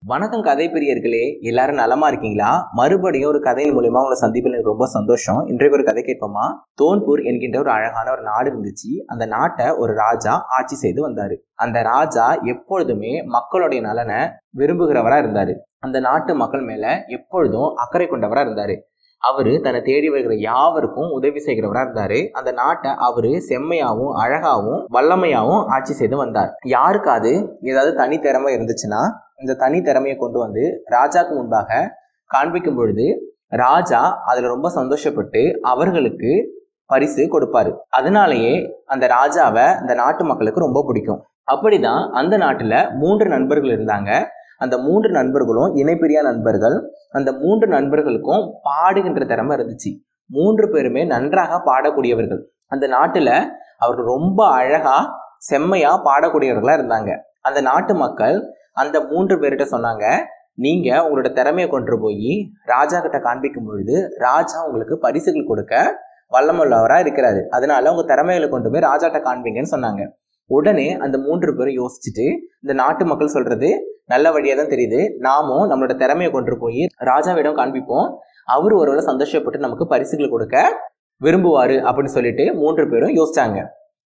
வணக்கம் கதை பிரியர்களே எல்லாரும் நலமா இருக்கீங்களா மறுபடியும் ஒரு கதையின் மூலியமா உங்களை சந்திப்பில் எனக்கு ரொம்ப சந்தோஷம் இன்றைக்கு ஒரு கதை கேட்போமா தோன்பூர் என்கின்ற ஒரு அழகான ஒரு நாடு இருந்துச்சு அந்த நாட்டை ஒரு ராஜா ஆட்சி செய்து வந்தாரு அந்த ராஜா எப்பொழுதுமே மக்களுடைய நலனை விரும்புகிறவரா இருந்தாரு அந்த நாட்டு மக்கள் மேல எப்பொழுதும் அக்கறை கொண்டவரா இருந்தாரு அவரு தன்னை தேடி வருகிற யாவருக்கும் உதவி செய்கிறவரா இருந்தாரு அந்த நாட்டை அவரு செம்மையாவும் அழகாவும் வல்லமையாவும் ஆட்சி செய்து வந்தார் யாருக்காவது ஏதாவது தனி திறமை இருந்துச்சுன்னா இந்த தனி திறமையை கொண்டு வந்து ராஜாக்கு முன்பாக காண்பிக்கும் பொழுது ராஜா அதுல ரொம்ப சந்தோஷப்பட்டு அவர்களுக்கு பரிசு கொடுப்பாரு அதனாலேயே அந்த ராஜாவை அந்த நாட்டு மக்களுக்கு ரொம்ப பிடிக்கும் அப்படிதான் அந்த நாட்டுல மூன்று நண்பர்கள் இருந்தாங்க அந்த மூன்று நண்பர்களும் இணைப்பிரியா நண்பர்கள் அந்த மூன்று நண்பர்களுக்கும் பாடுகின்ற திறமை இருந்துச்சு மூன்று பேருமே நன்றாக பாடக்கூடியவர்கள் அந்த நாட்டுல அவர்கள் ரொம்ப அழகா செம்மையா பாடக்கூடியவர்களா இருந்தாங்க அந்த நாட்டு மக்கள் அந்த மூன்று பேர்கிட்ட சொன்னாங்க நீங்க உங்களோட திறமையை கொண்டு போய் ராஜா கிட்ட காண்பிக்கும் பொழுது ராஜா உங்களுக்கு பரிசுகள் கொடுக்க வல்லமுள்ளவரா இருக்கிறாரு அதனால உங்க திறமைகளை கொண்டு போய் ராஜாட்ட காண்பீங்கன்னு சொன்னாங்க உடனே அந்த மூன்று பேரும் யோசிச்சுட்டு இந்த நாட்டு மக்கள் சொல்றது நல்ல வழியா தான் தெரியுது நாமும் நம்மளோட திறமையை கொண்டு போய் ராஜாவிடம் காண்பிப்போம் அவர் ஒருவேளை சந்தோஷப்பட்டு நமக்கு பரிசுகள் கொடுக்க விரும்புவாரு அப்படின்னு சொல்லிட்டு மூன்று பேரும் யோசிச்சாங்க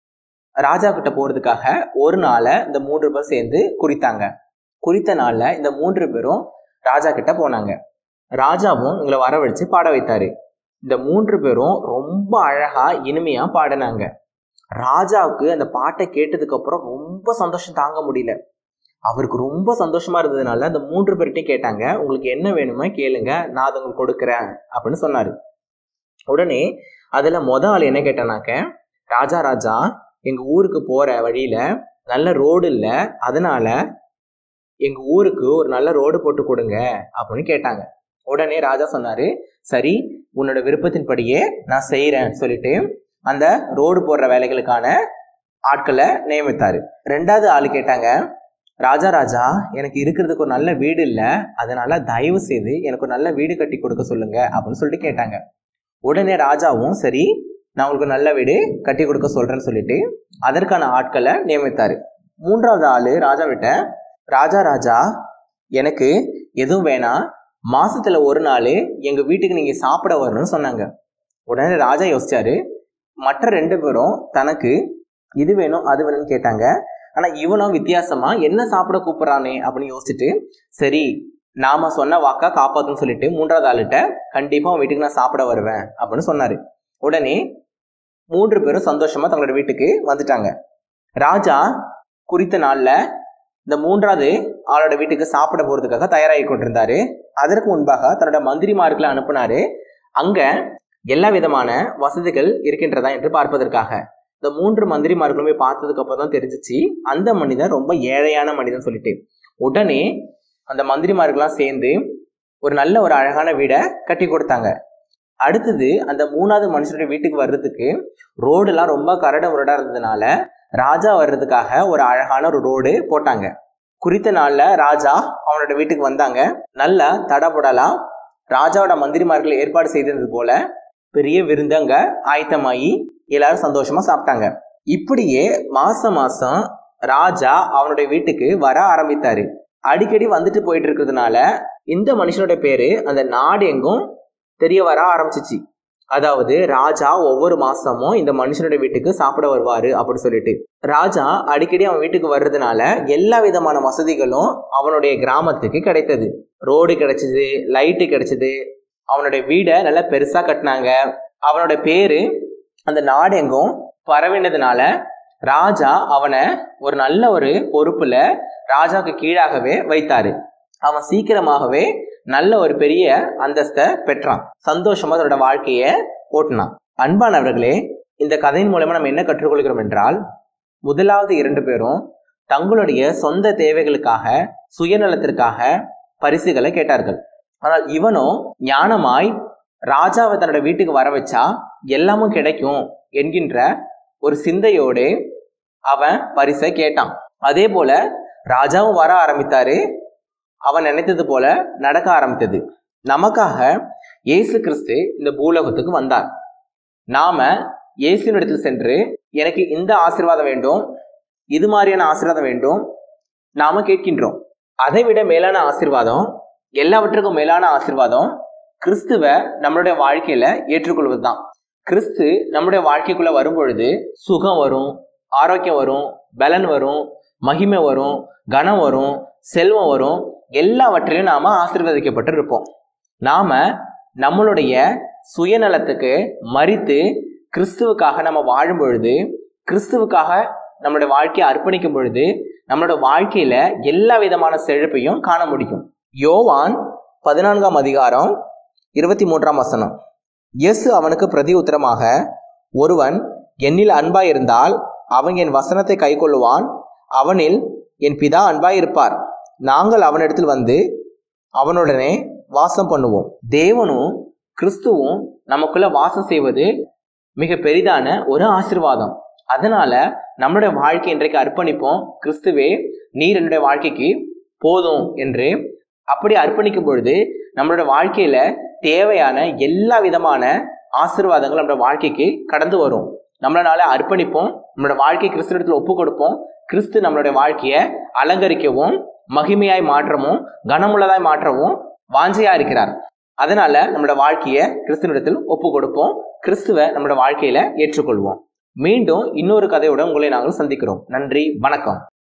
ராஜா கிட்ட போறதுக்காக ஒரு நாளை இந்த மூன்று பேர் சேர்ந்து குறித்தாங்க குறித்த நாள்ல இந்த மூன்று பேரும் ராஜா கிட்ட போனாங்க ராஜாவும் இவங்களை வரவழைச்சு பாட வைத்தாரு இந்த மூன்று பேரும் ரொம்ப அழகா இனிமையா பாடினாங்க ராஜாவுக்கு அந்த பாட்டை கேட்டதுக்கு அப்புறம் ரொம்ப சந்தோஷம் தாங்க முடியல அவருக்கு ரொம்ப சந்தோஷமா இருந்ததுனால அந்த மூன்று பேர்கிட்டையும் கேட்டாங்க உங்களுக்கு என்ன வேணுமோ கேளுங்க நான் அதை உங்களுக்கு கொடுக்குறேன் அப்படின்னு சொன்னாரு உடனே அதுல மொத ஆள் என்ன கேட்டானாக்க ராஜா ராஜா எங்க ஊருக்கு போற வழியில நல்ல ரோடு இல்லை அதனால எங்க ஊருக்கு ஒரு நல்ல ரோடு போட்டு கொடுங்க அப்படின்னு கேட்டாங்க உடனே ராஜா சொன்னாரு சரி உன்னோட விருப்பத்தின்படியே நான் செய்யறேன்னு சொல்லிட்டு அந்த ரோடு போடுற வேலைகளுக்கான ஆட்களை நியமித்தாரு ரெண்டாவது ஆள் கேட்டாங்க ராஜா ராஜா எனக்கு இருக்கிறதுக்கு ஒரு நல்ல வீடு இல்லை அதனால தயவு செய்து எனக்கு ஒரு நல்ல வீடு கட்டி கொடுக்க சொல்லுங்க அப்படின்னு சொல்லிட்டு கேட்டாங்க உடனே ராஜாவும் சரி நான் உங்களுக்கு நல்ல வீடு கட்டி கொடுக்க சொல்றேன்னு சொல்லிட்டு அதற்கான ஆட்களை நியமித்தாரு மூன்றாவது ஆளு ராஜா விட்ட ராஜா ராஜா எனக்கு எதுவும் வேணாம் மாசத்துல ஒரு நாள் எங்க வீட்டுக்கு நீங்க சாப்பிட வரணும்னு சொன்னாங்க உடனே ராஜா யோசிச்சாரு மற்ற ரெண்டு பேரும் தனக்கு இது வேணும் அது வேணும்னு கேட்டாங்க ஆனா இவனும் வித்தியாசமா என்ன சாப்பிட கூப்பிடுறானே அப்படின்னு யோசிச்சுட்டு சரி நாம சொன்ன வாக்கா காப்பாத்துன்னு சொல்லிட்டு மூன்றாவது ஆளுகிட்ட கண்டிப்பா உன் வீட்டுக்கு நான் சாப்பிட வருவேன் அப்படின்னு சொன்னாரு உடனே மூன்று பேரும் சந்தோஷமா தங்களோட வீட்டுக்கு வந்துட்டாங்க ராஜா குறித்த நாள்ல இந்த மூன்றாவது ஆளோட வீட்டுக்கு சாப்பிட போறதுக்காக தயாராகி கொண்டிருந்தாரு அதற்கு முன்பாக தன்னோட மந்திரிமார்களை அனுப்புனாரு அங்க எல்லா விதமான வசதிகள் இருக்கின்றதா என்று பார்ப்பதற்காக இந்த மூன்று மந்திரிமார்களுமே பார்த்ததுக்கு அப்புறம் தான் தெரிஞ்சிச்சு அந்த மனிதன் ரொம்ப ஏழையான மனிதன் சொல்லிட்டு உடனே அந்த மந்திரிமார்கள்லாம் சேர்ந்து ஒரு நல்ல ஒரு அழகான வீடை கட்டி கொடுத்தாங்க அடுத்தது அந்த மூணாவது மனுஷனுடைய வீட்டுக்கு வர்றதுக்கு ரோடுலாம் ரொம்ப கரடு முரடா இருந்ததுனால ராஜா வர்றதுக்காக ஒரு அழகான ஒரு ரோடு போட்டாங்க குறித்த நாள்ல ராஜா அவனோட வீட்டுக்கு வந்தாங்க நல்ல தடபுடலா ராஜாவோட மந்திரிமார்கள் ஏற்பாடு செய்திருந்தது போல பெரிய விருந்தங்க ஆயத்தமாயி எல்லாரும் சந்தோஷமா சாப்பிட்டாங்க இப்படியே மாசம் மாசம் ராஜா அவனுடைய வீட்டுக்கு வர ஆரம்பித்தாரு அடிக்கடி வந்துட்டு போயிட்டு இருக்கிறதுனால இந்த மனுஷனோட பேரு அந்த நாடு எங்கும் தெரிய வர ஆரம்பிச்சிச்சு அதாவது ராஜா ஒவ்வொரு மாசமும் இந்த மனுஷனோட வீட்டுக்கு சாப்பிட வருவாரு அப்படின்னு சொல்லிட்டு ராஜா அடிக்கடி அவன் வீட்டுக்கு வர்றதுனால எல்லா விதமான வசதிகளும் அவனுடைய கிராமத்துக்கு கிடைத்தது ரோடு கிடைச்சது லைட்டு கிடைச்சது அவனுடைய வீடை நல்லா பெருசா கட்டினாங்க அவனோட பேரு அந்த நாடு எங்கும் பரவினதுனால ராஜா அவனை ஒரு நல்ல ஒரு பொறுப்புல ராஜாவுக்கு கீழாகவே வைத்தாரு அவன் சீக்கிரமாகவே நல்ல ஒரு பெரிய அந்தஸ்தை பெற்றான் சந்தோஷமா தன்னோட வாழ்க்கைய ஓட்டினான் அன்பானவர்களே இந்த கதையின் மூலமா நம்ம என்ன கற்றுக்கொள்கிறோம் என்றால் முதலாவது இரண்டு பேரும் தங்களுடைய சொந்த தேவைகளுக்காக சுயநலத்திற்காக பரிசுகளை கேட்டார்கள் ஆனால் இவனோ ஞானமாய் ராஜாவை தன்னோட வீட்டுக்கு வர வச்சா எல்லாமும் கிடைக்கும் என்கின்ற ஒரு சிந்தையோடு அவன் பரிசை கேட்டான் அதே போல ராஜாவும் வர ஆரம்பித்தாரு அவன் நினைத்தது போல நடக்க ஆரம்பித்தது நமக்காக இயேசு கிறிஸ்து இந்த பூலோகத்துக்கு வந்தார் நாம இயேசுனிடத்தில் சென்று எனக்கு இந்த ஆசீர்வாதம் வேண்டும் இது மாதிரியான ஆசீர்வாதம் வேண்டும் நாம கேட்கின்றோம் அதை விட மேலான ஆசீர்வாதம் எல்லாவற்றுக்கும் மேலான ஆசீர்வாதம் கிறிஸ்துவ நம்மளுடைய வாழ்க்கையில ஏற்றுக்கொள்வது தான் கிறிஸ்து நம்முடைய வாழ்க்கைக்குள்ள வரும் பொழுது சுகம் வரும் ஆரோக்கியம் வரும் பலன் வரும் மகிமை வரும் கனம் வரும் செல்வம் வரும் எல்லாவற்றிலும் நாம ஆசீர்வதிக்கப்பட்டு இருப்போம் நாம நம்மளுடைய சுயநலத்துக்கு மறித்து கிறிஸ்துவுக்காக நம்ம வாழும் பொழுது கிறிஸ்துவுக்காக நம்மளுடைய வாழ்க்கையை அர்ப்பணிக்கும் பொழுது நம்மளோட வாழ்க்கையில எல்லா விதமான செழிப்பையும் காண முடியும் யோவான் பதினான்காம் அதிகாரம் இருபத்தி மூன்றாம் வசனம் இயேசு அவனுக்கு பிரதி உத்தரமாக ஒருவன் என்னில் அன்பாய் இருந்தால் அவன் என் வசனத்தை கைக்கொள்ளுவான் அவனில் என் பிதா அன்பாய் இருப்பார் நாங்கள் அவனிடத்தில் வந்து அவனுடனே வாசம் பண்ணுவோம் தேவனும் கிறிஸ்துவும் நமக்குள்ள வாசம் செய்வது மிக பெரிதான ஒரு ஆசிர்வாதம் அதனால நம்மளுடைய வாழ்க்கை இன்றைக்கு அர்ப்பணிப்போம் கிறிஸ்துவே நீர் என்னுடைய வாழ்க்கைக்கு போதும் என்று அப்படி அர்ப்பணிக்கும் பொழுது நம்மளோட வாழ்க்கையில தேவையான எல்லா விதமான ஆசீர்வாதங்கள் நம்மளோட வாழ்க்கைக்கு கடந்து வரும் நம்மளால அர்ப்பணிப்போம் நம்மளோட வாழ்க்கை கிறிஸ்துவத்தில் ஒப்பு கொடுப்போம் கிறிஸ்து நம்மளுடைய வாழ்க்கையை அலங்கரிக்கவும் மகிமையாய் மாற்றவும் கனமுள்ளதாய் மாற்றவும் வாஞ்சையா இருக்கிறார் அதனால நம்மளோட வாழ்க்கையை கிறிஸ்துவனிடத்தில் ஒப்பு கொடுப்போம் கிறிஸ்துவ நம்மளோட வாழ்க்கையில ஏற்றுக்கொள்வோம் மீண்டும் இன்னொரு கதையோட உங்களை நாங்கள் சந்திக்கிறோம் நன்றி வணக்கம்